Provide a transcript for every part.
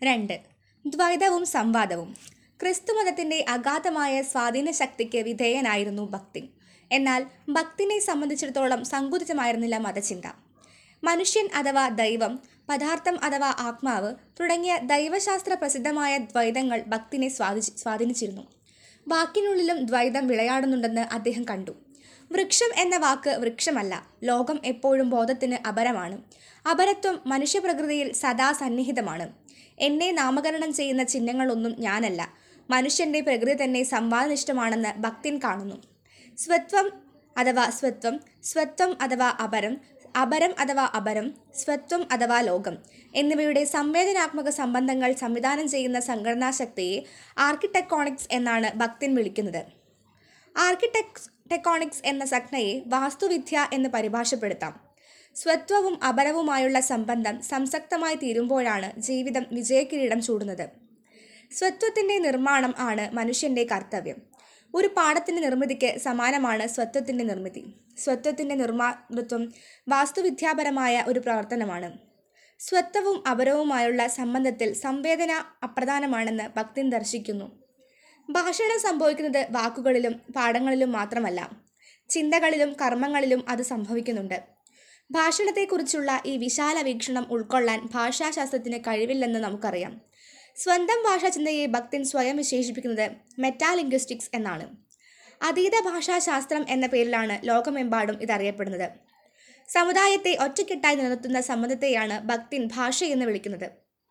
രണ്ട് ദ്വൈതവും സംവാദവും ക്രിസ്തുമതത്തിൻ്റെ അഗാധമായ സ്വാധീന ശക്തിക്ക് വിധേയനായിരുന്നു ഭക്തി എന്നാൽ ഭക്തിനെ സംബന്ധിച്ചിടത്തോളം സങ്കുചിതമായിരുന്നില്ല മതചിന്ത മനുഷ്യൻ അഥവാ ദൈവം പദാർത്ഥം അഥവാ ആത്മാവ് തുടങ്ങിയ ദൈവശാസ്ത്ര പ്രസിദ്ധമായ ദ്വൈതങ്ങൾ ഭക്തിനെ സ്വാധീ സ്വാധീനിച്ചിരുന്നു വാക്കിനുള്ളിലും ദ്വൈതം വിളയാടുന്നുണ്ടെന്ന് അദ്ദേഹം കണ്ടു വൃക്ഷം എന്ന വാക്ക് വൃക്ഷമല്ല ലോകം എപ്പോഴും ബോധത്തിന് അപരമാണ് അപരത്വം മനുഷ്യപ്രകൃതിയിൽ സദാ സന്നിഹിതമാണ് എന്നെ നാമകരണം ചെയ്യുന്ന ചിഹ്നങ്ങളൊന്നും ഞാനല്ല മനുഷ്യന്റെ പ്രകൃതി തന്നെ സംവാദനിഷ്ഠമാണെന്ന് ഭക്തിൻ കാണുന്നു സ്വത്വം അഥവാ സ്വത്വം സ്വത്വം അഥവാ അപരം അപരം അഥവാ അപരം സ്വത്വം അഥവാ ലോകം എന്നിവയുടെ സംവേദനാത്മക സംബന്ധങ്ങൾ സംവിധാനം ചെയ്യുന്ന സംഘടനാ ശക്തിയെ ആർക്കിടെക്ടോണിക്സ് എന്നാണ് ഭക്തിൻ വിളിക്കുന്നത് ആർക്കിടെക് ടെക്കോണിക്സ് എന്ന സംജ്ഞയെ വാസ്തുവിദ്യ എന്ന് പരിഭാഷപ്പെടുത്താം സ്വത്വവും അപരവുമായുള്ള സംബന്ധം സംസക്തമായി തീരുമ്പോഴാണ് ജീവിതം വിജയകിരീടം ചൂടുന്നത് സ്വത്വത്തിൻ്റെ നിർമ്മാണം ആണ് മനുഷ്യൻ്റെ കർത്തവ്യം ഒരു പാടത്തിൻ്റെ നിർമ്മിതിക്ക് സമാനമാണ് സ്വത്വത്തിൻ്റെ നിർമ്മിതി സ്വത്വത്തിൻ്റെ നിർമ്മാതൃത്വം വാസ്തുവിദ്യാപരമായ ഒരു പ്രവർത്തനമാണ് സ്വത്വവും അപരവുമായുള്ള സംബന്ധത്തിൽ സംവേദന അപ്രധാനമാണെന്ന് ഭക്തിൻ ദർശിക്കുന്നു ഭാഷണം സംഭവിക്കുന്നത് വാക്കുകളിലും പാഠങ്ങളിലും മാത്രമല്ല ചിന്തകളിലും കർമ്മങ്ങളിലും അത് സംഭവിക്കുന്നുണ്ട് ഭാഷണത്തെക്കുറിച്ചുള്ള ഈ വിശാല വീക്ഷണം ഉൾക്കൊള്ളാൻ ഭാഷാശാസ്ത്രത്തിന് കഴിവില്ലെന്ന് നമുക്കറിയാം സ്വന്തം ഭാഷാചിന്തയെ ഭക്തിൻ സ്വയം വിശേഷിപ്പിക്കുന്നത് മെറ്റാലിംഗ്വിസ്റ്റിക്സ് എന്നാണ് അതീത ഭാഷാശാസ്ത്രം എന്ന പേരിലാണ് ലോകമെമ്പാടും ഇതറിയപ്പെടുന്നത് സമുദായത്തെ ഒറ്റക്കെട്ടായി നിലനിർത്തുന്ന സംബന്ധത്തെയാണ് ഭക്തിൻ ഭാഷ എന്ന് വിളിക്കുന്നത്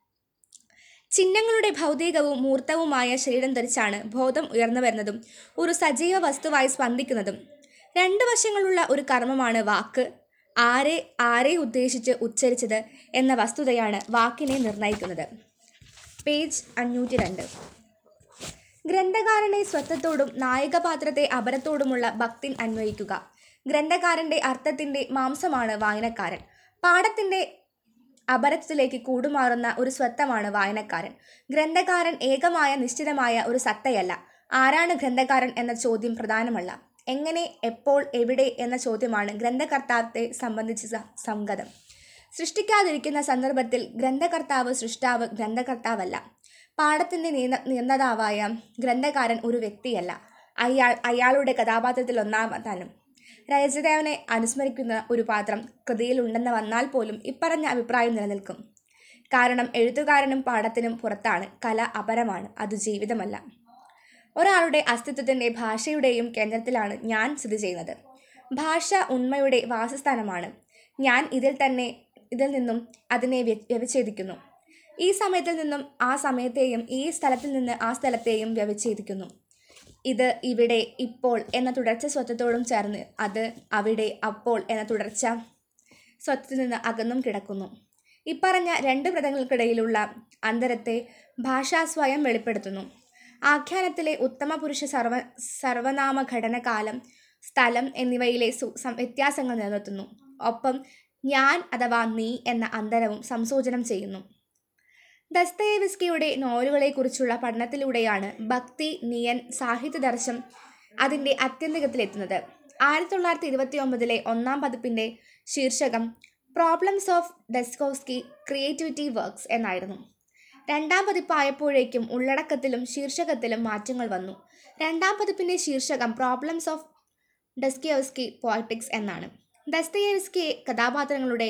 ചിഹ്നങ്ങളുടെ ഭൗതികവും മൂർത്തവുമായ ശരീരം ധരിച്ചാണ് ബോധം ഉയർന്നു വരുന്നതും ഒരു സജീവ വസ്തുവായി സ്പന്ദിക്കുന്നതും രണ്ട് വശങ്ങളുള്ള ഒരു കർമ്മമാണ് വാക്ക് ആരെ ആരെ ഉദ്ദേശിച്ച് ഉച്ചരിച്ചത് എന്ന വസ്തുതയാണ് വാക്കിനെ നിർണ്ണയിക്കുന്നത് പേജ് അഞ്ഞൂറ്റി രണ്ട് ഗ്രന്ഥകാരനെ സ്വത്വത്തോടും നായകപാത്രത്തെ അപരത്തോടുമുള്ള ഭക്തിൻ അന്വയിക്കുക ഗ്രന്ഥകാരന്റെ അർത്ഥത്തിന്റെ മാംസമാണ് വായനക്കാരൻ പാഠത്തിന്റെ അപരത്വത്തിലേക്ക് കൂടുമാറുന്ന ഒരു സ്വത്വമാണ് വായനക്കാരൻ ഗ്രന്ഥകാരൻ ഏകമായ നിശ്ചിതമായ ഒരു സത്തയല്ല ആരാണ് ഗ്രന്ഥകാരൻ എന്ന ചോദ്യം പ്രധാനമല്ല എങ്ങനെ എപ്പോൾ എവിടെ എന്ന ചോദ്യമാണ് ഗ്രന്ഥകർത്താവത്തെ സംബന്ധിച്ച് സ- സംഗതം സൃഷ്ടിക്കാതിരിക്കുന്ന സന്ദർഭത്തിൽ ഗ്രന്ഥകർത്താവ് സൃഷ്ടാവ് ഗ്രന്ഥകർത്താവല്ല പാഠത്തിൻ്റെ നിയന നിർണതാവായ ഗ്രന്ഥകാരൻ ഒരു വ്യക്തിയല്ല അയാൾ അയാളുടെ കഥാപാത്രത്തിൽ ഒന്നാമതാനും രചയിതാവിനെ അനുസ്മരിക്കുന്ന ഒരു പാത്രം കൃതിയിലുണ്ടെന്ന് വന്നാൽ പോലും ഇപ്പറഞ്ഞ അഭിപ്രായം നിലനിൽക്കും കാരണം എഴുത്തുകാരനും പാഠത്തിനും പുറത്താണ് കല അപരമാണ് അത് ജീവിതമല്ല ഒരാളുടെ അസ്തിത്വത്തിൻ്റെ ഭാഷയുടെയും കേന്ദ്രത്തിലാണ് ഞാൻ സ്ഥിതി ചെയ്യുന്നത് ഭാഷ ഉണ്മയുടെ വാസസ്ഥാനമാണ് ഞാൻ ഇതിൽ തന്നെ ഇതിൽ നിന്നും അതിനെ വ്യ- വ്യവച്ഛേദിക്കുന്നു ഈ സമയത്തിൽ നിന്നും ആ സമയത്തെയും ഈ സ്ഥലത്തിൽ നിന്ന് ആ സ്ഥലത്തെയും വ്യവച്ഛേദിക്കുന്നു ഇത് ഇവിടെ ഇപ്പോൾ എന്ന തുടർച്ച സ്വത്വത്തോടും ചേർന്ന് അത് അവിടെ അപ്പോൾ എന്ന തുടർച്ച സ്വത്തിൽ നിന്ന് അകന്നും കിടക്കുന്നു ഇപ്പറഞ്ഞ രണ്ട് പദങ്ങൾക്കിടയിലുള്ള അന്തരത്തെ ഭാഷ സ്വയം വെളിപ്പെടുത്തുന്നു ആഖ്യാനത്തിലെ ഉത്തമ പുരുഷ സർവ സർവനാമ ഘടന കാലം സ്ഥലം എന്നിവയിലെ സു സം- വ്യത്യാസങ്ങൾ നിലനിർത്തുന്നു ഒപ്പം ഞാൻ അഥവാ നീ എന്ന അന്തരവും സംസൂചനം ചെയ്യുന്നു ദസ്തയേവിസ്കിയുടെ നോവലുകളെക്കുറിച്ചുള്ള പഠനത്തിലൂടെയാണ് ഭക്തി നിയൻ സാഹിത്യ ദർശം അതിൻ്റെ അത്യന്തികത്തിലെത്തുന്നത് ആയിരത്തി തൊള്ളായിരത്തി ഇരുപത്തി ഒമ്പതിലെ ഒന്നാം പതിപ്പിൻ്റെ ശീർഷകം problems of Dostoevsky creativity works എന്നായിരുന്നു രണ്ടാം പതിപ്പായപ്പോഴേക്കും ഉള്ളടക്കത്തിലും ശീർഷകത്തിലും മാറ്റങ്ങൾ വന്നു രണ്ടാം പതിപ്പിൻ്റെ ശീർഷകം പ്രോബ്ലംസ് ഓഫ് ഡെസ്കിയോസ്കി പോയറ്റിക്സ് എന്നാണ് ദസ്തയേവ്സ്കി കഥാപാത്രങ്ങളുടെ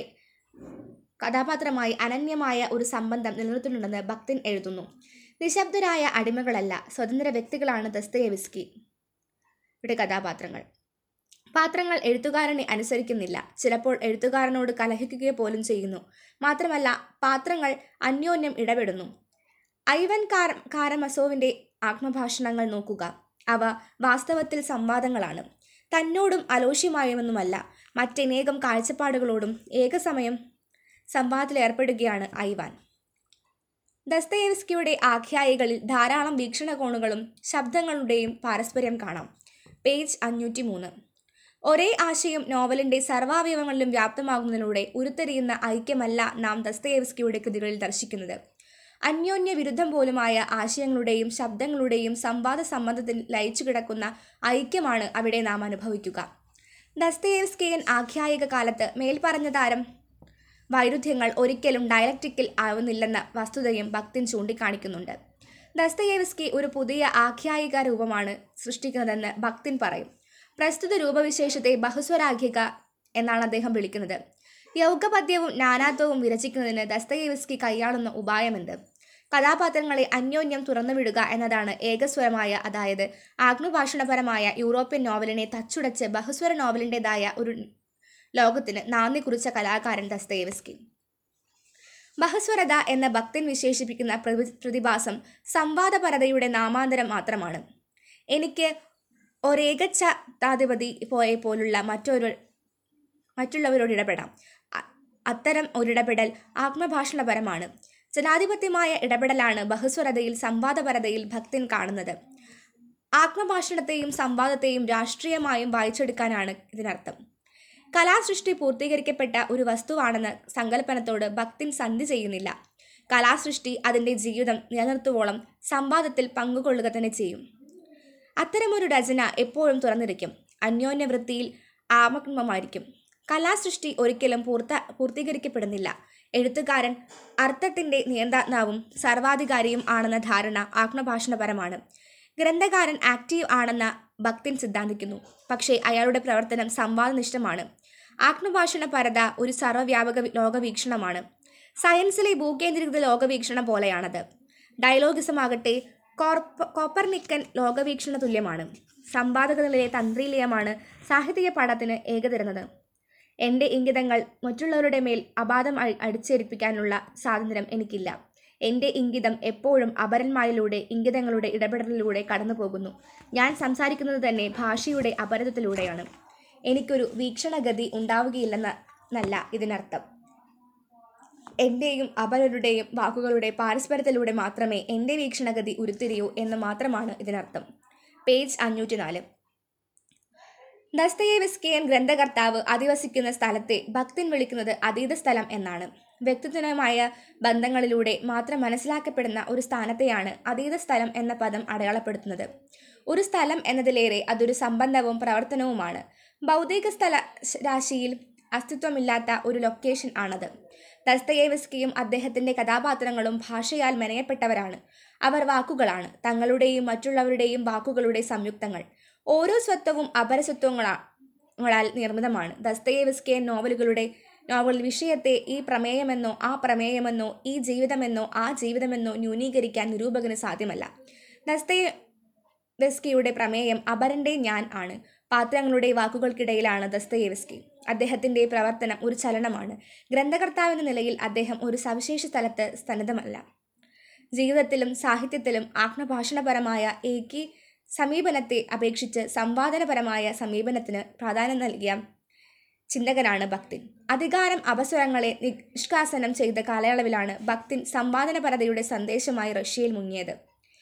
കഥാപാത്രമായി അനന്യമായ ഒരു സംബന്ധം നിലനിർത്തുന്നുണ്ടെന്ന് ഭക്തൻ എഴുതുന്നു നിശബ്ദരായ അടിമകളല്ല സ്വതന്ത്ര വ്യക്തികളാണ് ദസ്തയേവിസ്കി ഇവിടെ കഥാപാത്രങ്ങൾ പാത്രങ്ങൾ എഴുത്തുകാരനെ അനുസരിക്കുന്നില്ല ചിലപ്പോൾ എഴുത്തുകാരനോട് കലഹിക്കുക പോലും ചെയ്യുന്നു മാത്രമല്ല പാത്രങ്ങൾ അന്യോന്യം ഇടപെടുന്നു ഐവൻ കാര കാരമസോവിൻ്റെ ആത്മഭാഷണങ്ങൾ നോക്കുക അവ വാസ്തവത്തിൽ സംവാദങ്ങളാണ് തന്നോടും അലോഷ്യമായുമെന്നുമല്ല മറ്റനേകം കാഴ്ചപ്പാടുകളോടും ഏകസമയം സംവാദത്തിൽ ഏർപ്പെടുകയാണ് ഐവാൻ ദസ്തയേവ്സ്കിയുടെ ആഖ്യായികളിൽ ധാരാളം വീക്ഷണകോണുകളും ശബ്ദങ്ങളുടെയും പാരസ്പര്യം കാണാം പേജ് അഞ്ഞൂറ്റി മൂന്ന് ഒരേ ആശയം നോവലിന്റെ സർവാവയവങ്ങളിലും വ്യാപ്തമാകുന്നതിലൂടെ ഉരുത്തിരിയുന്ന ഐക്യമല്ല നാം ദസ്തയേവ്സ്കിയുടെ കൃതികളിൽ ദർശിക്കുന്നത് അന്യോന്യ വിരുദ്ധം പോലുമായ ആശയങ്ങളുടെയും ശബ്ദങ്ങളുടെയും സംവാദ സംബന്ധത്തിൽ ലയിച്ചു കിടക്കുന്ന ഐക്യമാണ് അവിടെ നാം അനുഭവിക്കുക ദസ്തയേവ്സ്കിയൻ ആഖ്യായിക കാലത്ത് മേൽപ്പറഞ്ഞ താരം വൈരുദ്ധ്യങ്ങൾ ഒരിക്കലും ഡയലക്റ്റിക്കൽ ആവുന്നില്ലെന്ന വസ്തുതയും ഭക്തിൻ ചൂണ്ടിക്കാണിക്കുന്നുണ്ട് ദസ്തയേവ്സ്കി ഒരു പുതിയ ആഖ്യായിക രൂപമാണ് സൃഷ്ടിക്കുന്നതെന്ന് ഭക്തിൻ പറയും പ്രസ്തുത രൂപവിശേഷത്തെ ബഹുസ്വരാഖ്യിക എന്നാണ് അദ്ദേഹം വിളിക്കുന്നത് യൗഗപദ്യവും നാനാത്വവും വിരചിക്കുന്നതിന് ദസ്തയേവ്സ്കി കൈയാളുന്ന ഉപായമെന്ത് കഥാപാത്രങ്ങളെ അന്യോന്യം തുറന്നുവിടുക എന്നതാണ് ഏകസ്വരമായ അതായത് ആഗ്നുഭാഷണപരമായ യൂറോപ്യൻ നോവലിനെ തച്ചുടച്ച് ബഹുസ്വര നോവലിൻ്റെതായ ഒരു ലോകത്തിന് നാന്ദി കുറിച്ച കലാകാരൻ ദസ്തയേവ്സ്കി ബഹസ്വരത എന്ന ഭക്തൻ വിശേഷിപ്പിക്കുന്ന പ്രതി പ്രതിഭാസം സംവാദപരതയുടെ നാമാന്തരം മാത്രമാണ് എനിക്ക് ഒരേകച്ഛതാധിപതി പോയെ പോലുള്ള മറ്റൊരു മറ്റുള്ളവരോട് ഇടപെടാം അ- അത്തരം ഒരിടപെടൽ ആത്മഭാഷണപരമാണ് ജനാധിപത്യമായ ഇടപെടലാണ് ബഹുസ്വരതയിൽ സംവാദപരതയിൽ ഭക്തൻ കാണുന്നത് ആത്മഭാഷണത്തെയും സംവാദത്തെയും രാഷ്ട്രീയമായും വായിച്ചെടുക്കാനാണ് ഇതിനർത്ഥം കലാസൃഷ്ടി പൂർത്തീകരിക്കപ്പെട്ട ഒരു വസ്തുവാണെന്ന സങ്കല്പനത്തോട് ഭക്തിൻ സന്ധി ചെയ്യുന്നില്ല കലാസൃഷ്ടി അതിൻ്റെ ജീവിതം നിലനിർത്തുവോളം സംവാദത്തിൽ പങ്കുകൊള്ളുക തന്നെ ചെയ്യും അത്തരമൊരു രചന എപ്പോഴും തുറന്നിരിക്കും അന്യോന്യവൃത്തിയിൽ ആമഗ്നമായിരിക്കും കലാസൃഷ്ടി ഒരിക്കലും പൂർത്ത പൂർത്തീകരിക്കപ്പെടുന്നില്ല എഴുത്തുകാരൻ അർത്ഥത്തിൻ്റെ നിയന്ത്രണവും സർവാധികാരിയും ആണെന്ന ധാരണ ആത്മഭാഷണപരമാണ് ഗ്രന്ഥകാരൻ ആക്റ്റീവ് ആണെന്ന ഭക്തിൻ സിദ്ധാന്തിക്കുന്നു പക്ഷേ അയാളുടെ പ്രവർത്തനം സംവാദനിഷ്ഠമാണ് ആത്മഭാഷണ പരത ഒരു സർവ്വവ്യാപക വി- ലോകവീക്ഷണമാണ് സയൻസിലെ ഭൂകേന്ദ്രീകൃത ലോകവീക്ഷണം പോലെയാണത് ഡയലോഗിസമാകട്ടെ കോർപ്പ കോപ്പർനിക്കൻ ലോകവീക്ഷണ തുല്യമാണ് സമ്പാദകനിലെ തന്ത്രീലയമാണ് സാഹിത്യ പാഠത്തിന് ഏകതരുന്നത് എൻ്റെ ഇംഗിതങ്ങൾ മറ്റുള്ളവരുടെ മേൽ അപാദം അഴി- അടിച്ചേൽപ്പിക്കാനുള്ള സ്വാതന്ത്ര്യം എനിക്കില്ല എൻ്റെ ഇംഗിതം എപ്പോഴും അപരന്മാരിലൂടെ ഇംഗിതങ്ങളുടെ ഇടപെടലിലൂടെ കടന്നു പോകുന്നു ഞാൻ സംസാരിക്കുന്നത് തന്നെ ഭാഷയുടെ അപരതത്തിലൂടെയാണ് എനിക്കൊരു വീക്ഷണഗതി ഉണ്ടാവുകയില്ലെന്നല്ല ഇതിനർത്ഥം എൻ്റെയും അപരരുടെയും വാക്കുകളുടെ പാരസ്പര്യത്തിലൂടെ മാത്രമേ എൻ്റെ വീക്ഷണഗതി ഉരുത്തിരിയൂ എന്ന് മാത്രമാണ് ഇതിനർത്ഥം പേജ് അഞ്ഞൂറ്റി നാല് ദസ്തയേവസ്കിയൻ ഗ്രന്ഥകർത്താവ് അധിവസിക്കുന്ന സ്ഥലത്തെ ഭക്തൻ വിളിക്കുന്നത് അതീത സ്ഥലം എന്നാണ് വ്യക്തിത്വമായ ബന്ധങ്ങളിലൂടെ മാത്രം മനസ്സിലാക്കപ്പെടുന്ന ഒരു സ്ഥാനത്തെയാണ് അതീത സ്ഥലം എന്ന പദം അടയാളപ്പെടുത്തുന്നത് ഒരു സ്ഥലം എന്നതിലേറെ അതൊരു സംബന്ധവും പ്രവർത്തനവുമാണ് ഭൗതിക സ്ഥല രാശിയിൽ അസ്തിത്വമില്ലാത്ത ഒരു ലൊക്കേഷൻ ആണത് ദസ്തയേവസ്കിയും അദ്ദേഹത്തിൻ്റെ കഥാപാത്രങ്ങളും ഭാഷയാൽ മെനയപ്പെട്ടവരാണ് അവർ വാക്കുകളാണ് തങ്ങളുടെയും മറ്റുള്ളവരുടെയും വാക്കുകളുടെ സംയുക്തങ്ങൾ ഓരോ സ്വത്വവും അപരസ്വത്വങ്ങളാൽ നിർമ്മിതമാണ് ദസ്തയേവസ്കിയൻ നോവലുകളുടെ നോവൽ വിഷയത്തെ ഈ പ്രമേയമെന്നോ ആ പ്രമേയമെന്നോ ഈ ജീവിതമെന്നോ ആ ജീവിതമെന്നോ ന്യൂനീകരിക്കാൻ നിരൂപകന് സാധ്യമല്ല ദസ്തയേവസ്കിയുടെ പ്രമേയം അപരൻ്റെ ഞാൻ ആണ് പാത്രങ്ങളുടെ വാക്കുകൾക്കിടയിലാണ് ദസ്തയേവസ്കി അദ്ദേഹത്തിൻ്റെ പ്രവർത്തനം ഒരു ചലനമാണ് ഗ്രന്ഥകർത്താവെന്ന നിലയിൽ അദ്ദേഹം ഒരു സവിശേഷ സ്ഥലത്ത് സ്ഥനിതമല്ല ജീവിതത്തിലും സാഹിത്യത്തിലും ആത്മഭാഷണപരമായ ഏകീ സമീപനത്തെ അപേക്ഷിച്ച് സംവാദനപരമായ സമീപനത്തിന് പ്രാധാന്യം നൽകിയ ചിന്തകനാണ് ഭക്തിൻ അധികാരം അപസ്വരങ്ങളെ നിഷ്കാസനം ചെയ്ത കാലയളവിലാണ് ഭക്തിൻ സംവാദനപരതയുടെ സന്ദേശമായി റഷ്യയിൽ മുങ്ങിയത്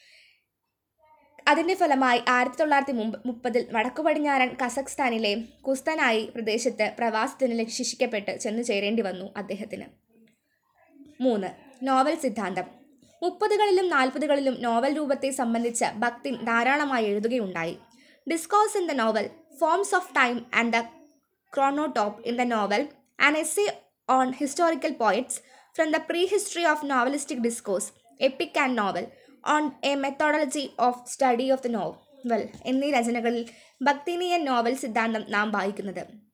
അതിന്റെ ഫലമായി ആയിരത്തി തൊള്ളായിരത്തി മുമ്പ് മുപ്പതിൽ വടക്കു പടിഞ്ഞാറൻ കസഖ്സ്ഥാനിലെ കുസ്തനായി പ്രദേശത്ത് പ്രവാസത്തിന് ശിക്ഷിക്കപ്പെട്ട് ചെന്നു ചേരേണ്ടി വന്നു അദ്ദേഹത്തിന് മൂന്ന് നോവൽ സിദ്ധാന്തം മുപ്പതുകളിലും നാൽപ്പതുകളിലും നോവൽ രൂപത്തെ സംബന്ധിച്ച് ഭക്തിൻ ധാരാളമായി എഴുതുകയുണ്ടായി discourse in the novel forms of time and the chronotope in the novel and S on historical poetics from the pre history of novelistic discourse epic and novel on a methodology of study of the novel എന്നീ രചനകളിൽ ഭക്തിനീയൻ novel സിദ്ധാന്തം നാം വായിക്കുന്നത്